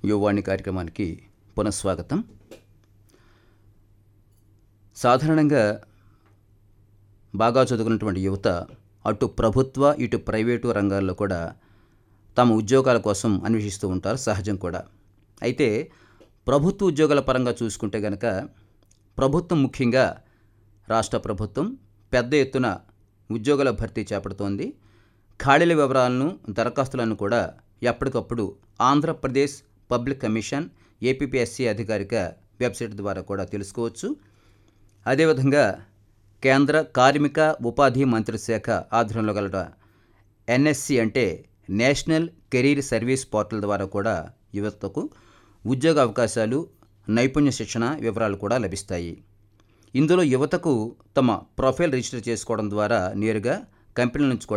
యువవాణి కార్యక్రమానికి పునఃస్వాగతం సాధారణంగా బాగా చదువుకున్నటువంటి యువత అటు ప్రభుత్వ ఇటు ప్రైవేటు రంగాల్లో కూడా తమ ఉద్యోగాల కోసం అన్వేషిస్తూ ఉంటారు సహజం కూడా అయితే ప్రభుత్వ ఉద్యోగాల పరంగా చూసుకుంటే కనుక ప్రభుత్వం ముఖ్యంగా రాష్ట్ర ప్రభుత్వం పెద్ద ఎత్తున ఉద్యోగాల భర్తీ చేపడుతోంది ఖాళీల వివరాలను దరఖాస్తులను కూడా ఎప్పటికప్పుడు ఆంధ్రప్రదేశ్ పబ్లిక్ కమిషన్ ఏపీపీఎస్సీ అధికారిక వెబ్సైట్ ద్వారా కూడా తెలుసుకోవచ్చు అదేవిధంగా కేంద్ర కార్మిక ఉపాధి మంత్రిత్వ శాఖ ఆధ్వర్యంలో గల ఎన్ఎస్సి అంటే నేషనల్ కెరీర్ సర్వీస్ పోర్టల్ ద్వారా కూడా యువతకు ఉద్యోగ అవకాశాలు నైపుణ్య శిక్షణ వివరాలు కూడా లభిస్తాయి ఇందులో యువతకు తమ ప్రొఫైల్ రిజిస్టర్ చేసుకోవడం ద్వారా నేరుగా కంపెనీల నుంచి కూడా